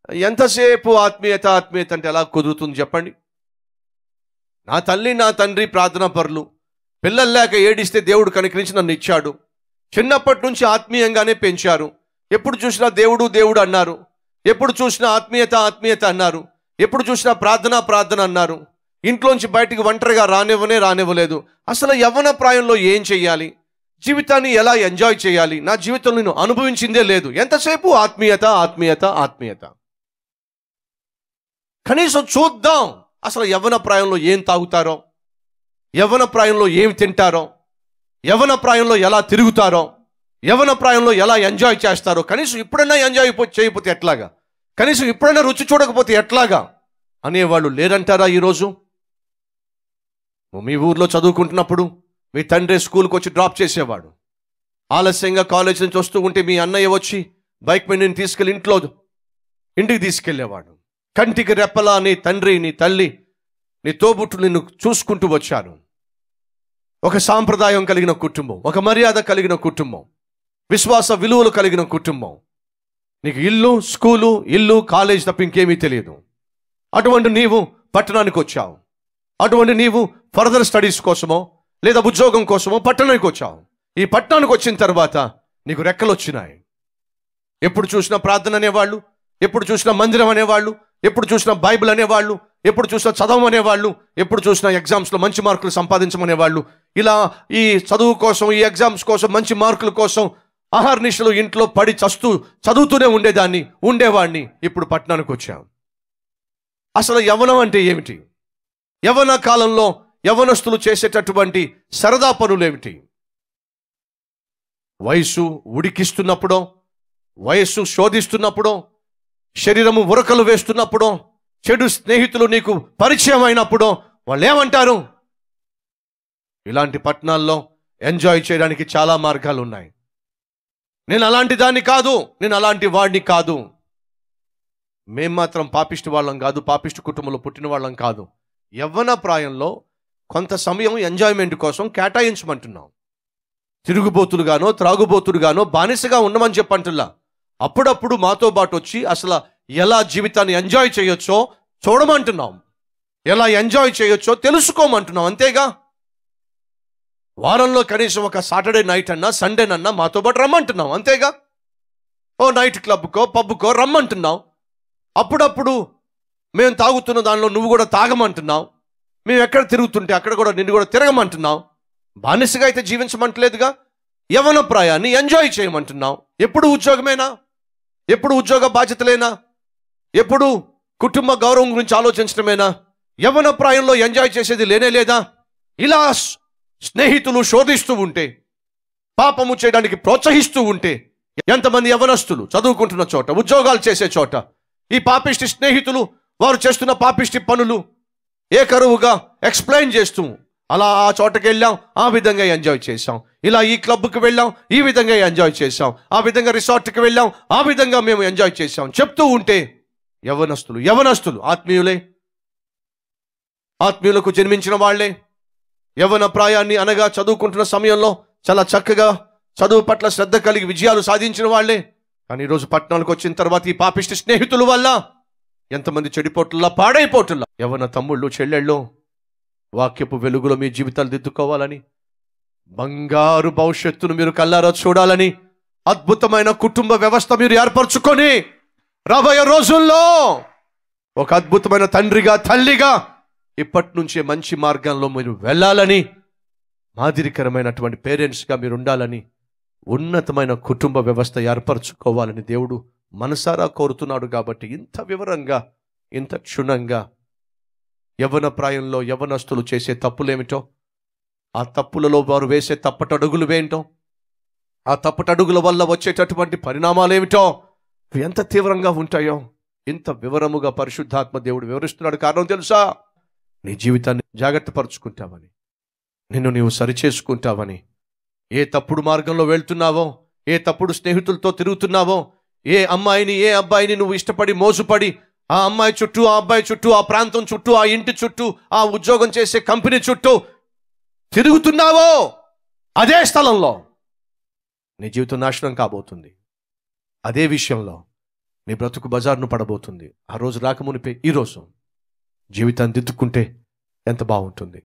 ఎంతసేపు ఆత్మీయత ఆత్మీయత అంటే ఎలా కుదురుతుంది చెప్పండి నా తల్లి నా తండ్రి ప్రార్థనా పరులు పిల్లలు లేక ఏడిస్తే దేవుడు కనికరించి నన్ను ఇచ్చాడు చిన్నప్పటి నుంచి ఆత్మీయంగానే పెంచారు ఎప్పుడు చూసినా దేవుడు దేవుడు అన్నారు ఎప్పుడు చూసినా ఆత్మీయత ఆత్మీయత అన్నారు ఎప్పుడు చూసినా ప్రార్థన ప్రార్థన అన్నారు ఇంట్లోంచి బయటికి ఒంటరిగా రానివ్వనే రానివ్వలేదు అసలు యవ్వన ప్రాయంలో ఏం చెయ్యాలి జీవితాన్ని ఎలా ఎంజాయ్ చేయాలి నా జీవితంలో నేను అనుభవించిందే లేదు ఎంతసేపు ఆత్మీయత ఆత్మీయత ఆత్మీయత కనీసం చూద్దాం అసలు యవ్వన ప్రాయంలో ఏం తాగుతారో యవ్వన ప్రాయంలో ఏం తింటారో యవ్వన ప్రాయంలో ఎలా తిరుగుతారో యవ్వన ప్రాయంలో ఎలా ఎంజాయ్ చేస్తారో కనీసం ఇప్పుడైనా ఎంజాయ్ పో- చేయకపోతే ఎట్లాగా కనీసం ఇప్పుడైనా రుచి చూడకపోతే ఎట్లాగా అనేవాళ్ళు లేరంటారా ఈరోజు మీ ఊర్లో చదువుకుంటున్నప్పుడు మీ తండ్రి స్కూల్కి వచ్చి డ్రాప్ చేసేవాడు ఆలస్యంగా కాలేజ్ నుంచి వస్తూ ఉంటే మీ అన్నయ్య వచ్చి బైక్ మీద నేను తీసుకెళ్ళి ఇంట్లో ఇంటికి తీసుకెళ్ళేవాడు కంటికి రెప్పలా నీ తండ్రి నీ తల్లి నీ తోబుట్టు నిన్ను చూసుకుంటూ వచ్చాను ఒక సాంప్రదాయం కలిగిన కుటుంబం ఒక మర్యాద కలిగిన కుటుంబం విశ్వాస విలువలు కలిగిన కుటుంబం నీకు ఇల్లు స్కూలు ఇల్లు కాలేజ్ తప్ప ఇంకేమీ తెలియదు అటువంటి నీవు పట్టణానికి వచ్చావు అటువంటి నీవు ఫర్దర్ స్టడీస్ కోసమో లేదా ఉద్యోగం కోసమో పట్టణానికి వచ్చావు ఈ పట్టణానికి వచ్చిన తర్వాత నీకు రెక్కలు వచ్చినాయి ఎప్పుడు చూసినా ప్రార్థన అనేవాళ్ళు ఎప్పుడు చూసినా మందిరం అనేవాళ్ళు ఎప్పుడు చూసినా బైబిల్ అనేవాళ్ళు ఎప్పుడు చూసినా చదవం అనేవాళ్ళు ఎప్పుడు చూసినా ఎగ్జామ్స్లో మంచి మార్కులు సంపాదించమనేవాళ్ళు ఇలా ఈ చదువు కోసం ఈ ఎగ్జామ్స్ కోసం మంచి మార్కుల కోసం ఆహార్నిశలు ఇంట్లో పడి చస్తూ చదువుతూనే ఉండేదాన్ని ఉండేవాడిని ఇప్పుడు పట్టణానికి వచ్చాం అసలు యవ్వనం అంటే ఏమిటి యవ్వన కాలంలో యవ్వనస్తులు చేసేటటువంటి సరదా పనులేమిటి వయసు ఉడికిస్తున్నప్పుడో వయస్సు శోధిస్తున్నప్పుడో శరీరము ఉరకలు వేస్తున్నప్పుడో చెడు స్నేహితులు నీకు పరిచయం అయినప్పుడో వాళ్ళు ఏమంటారు ఇలాంటి పట్టణాల్లో ఎంజాయ్ చేయడానికి చాలా మార్గాలు ఉన్నాయి నేను అలాంటి దాన్ని కాదు నేను అలాంటి వాడిని కాదు మేం మాత్రం పాపిష్టి వాళ్ళం కాదు పాపిష్టి కుటుంబంలో పుట్టిన వాళ్ళం కాదు యవ్వన ప్రాయంలో కొంత సమయం ఎంజాయ్మెంట్ కోసం కేటాయించమంటున్నాం తిరుగుబోతులుగానో త్రాగుబోతులుగానో బానిసగా ఉండమని చెప్పంటున్నా అప్పుడప్పుడు మాతో పాటు వచ్చి అసలు ఎలా జీవితాన్ని ఎంజాయ్ చేయొచ్చో చూడమంటున్నాం ఎలా ఎంజాయ్ చేయొచ్చో తెలుసుకోమంటున్నాం అంతేగా వారంలో కనీసం ఒక సాటర్డే నైట్ అన్నా సండేనన్నా మాతో పాటు రమ్మంటున్నాం అంతేగా ఓ నైట్ క్లబ్కో పబ్కో రమ్మంటున్నాం అప్పుడప్పుడు మేము తాగుతున్న దానిలో నువ్వు కూడా తాగమంటున్నావు మేము ఎక్కడ తిరుగుతుంటే అక్కడ కూడా నిన్ను కూడా తిరగమంటున్నావు బానిసగా అయితే జీవించమంటలేదుగా యవన ప్రాయాన్ని ఎంజాయ్ చేయమంటున్నావు ఎప్పుడు ఉద్యోగమేనా ఎప్పుడు ఉద్యోగ బాధ్యతలేనా ఎప్పుడు కుటుంబ గౌరవం గురించి ఆలోచించడమేనా యవన ప్రాయంలో ఎంజాయ్ చేసేది లేనే లేదా ఇలా స్- స్నేహితులు శోధిస్తూ ఉంటే పాపము చేయడానికి ప్రోత్సహిస్తూ ఉంటే ఎంతమంది యవనస్తులు చదువుకుంటున్న చోట ఉద్యోగాలు చేసే చోట ఈ పాపిష్టి స్నేహితులు వారు చేస్తున్న పాపిష్టి పనులు ఏకరువుగా ఎక్స్ప్లెయిన్ చేస్తూ అలా ఆ చోటకి వెళ్ళాం ఆ విధంగా ఎంజాయ్ చేసాం ఇలా ఈ క్లబ్కి వెళ్ళాం ఈ విధంగా ఎంజాయ్ చేసాం ఆ విధంగా రిసార్ట్కి వెళ్ళాం ఆ విధంగా మేము ఎంజాయ్ చేసాం చెప్తూ ఉంటే యవనస్తులు యవనస్తులు ఆత్మీయులే ఆత్మీయులకు జన్మించిన వాళ్ళే యవన ప్రాయాన్ని అనగా చదువుకుంటున్న సమయంలో చాలా చక్కగా చదువు పట్ల శ్రద్ధ కలిగి విజయాలు సాధించిన వాళ్ళే కానీ ఈరోజు పట్టణాలకు వచ్చిన తర్వాత ఈ పాపిష్టి స్నేహితుల వల్ల ఎంతమంది చెడిపోట్ల పాడైపోతుల్లా యవన తమ్ముళ్ళు చెల్లెళ్ళు వాక్యపు వెలుగులో మీ జీవితాలు దిద్దుకోవాలని బంగారు భవిష్యత్తును మీరు కల్లారా చూడాలని అద్భుతమైన కుటుంబ వ్యవస్థ మీరు ఏర్పరచుకొని రాబోయే రోజుల్లో ఒక అద్భుతమైన తండ్రిగా తల్లిగా ఇప్పటి నుంచే మంచి మార్గంలో మీరు వెళ్ళాలని మాదిరికరమైనటువంటి పేరెంట్స్గా మీరు ఉండాలని ఉన్నతమైన కుటుంబ వ్యవస్థ ఏర్పరచుకోవాలని దేవుడు మనసారా కోరుతున్నాడు కాబట్టి ఇంత వివరంగా ఇంత క్షుణ్ణంగా యవన ప్రాయంలో యవనస్తులు చేసే తప్పులేమిటో ఆ తప్పులలో వారు వేసే తప్పటడుగులు ఏంటో ఆ తప్పటడుగుల వల్ల వచ్చేటటువంటి పరిణామాలేమిటో ఇవి ఎంత తీవ్రంగా ఉంటాయో ఇంత వివరముగా పరిశుద్ధాత్మ దేవుడు వివరిస్తున్నాడు కారణం తెలుసా నీ జీవితాన్ని జాగ్రత్త పరుచుకుంటావని నిన్ను నీవు సరిచేసుకుంటావని ఏ తప్పుడు మార్గంలో వెళ్తున్నావో ఏ తప్పుడు స్నేహితులతో తిరుగుతున్నావో ఏ అమ్మాయిని ఏ అబ్బాయిని నువ్వు ఇష్టపడి మోసుపడి ఆ అమ్మాయి చుట్టూ ఆ అబ్బాయి చుట్టూ ఆ ప్రాంతం చుట్టూ ఆ ఇంటి చుట్టూ ఆ ఉద్యోగం చేసే కంపెనీ చుట్టూ తిరుగుతున్నావో అదే స్థలంలో నీ జీవితం నాశనం కాబోతుంది అదే విషయంలో నీ బ్రతుకు బజార్ను పడబోతుంది ఆ రోజు రాకమునిపే ఈ రోజు జీవితాన్ని దిద్దుకుంటే ఎంత బాగుంటుంది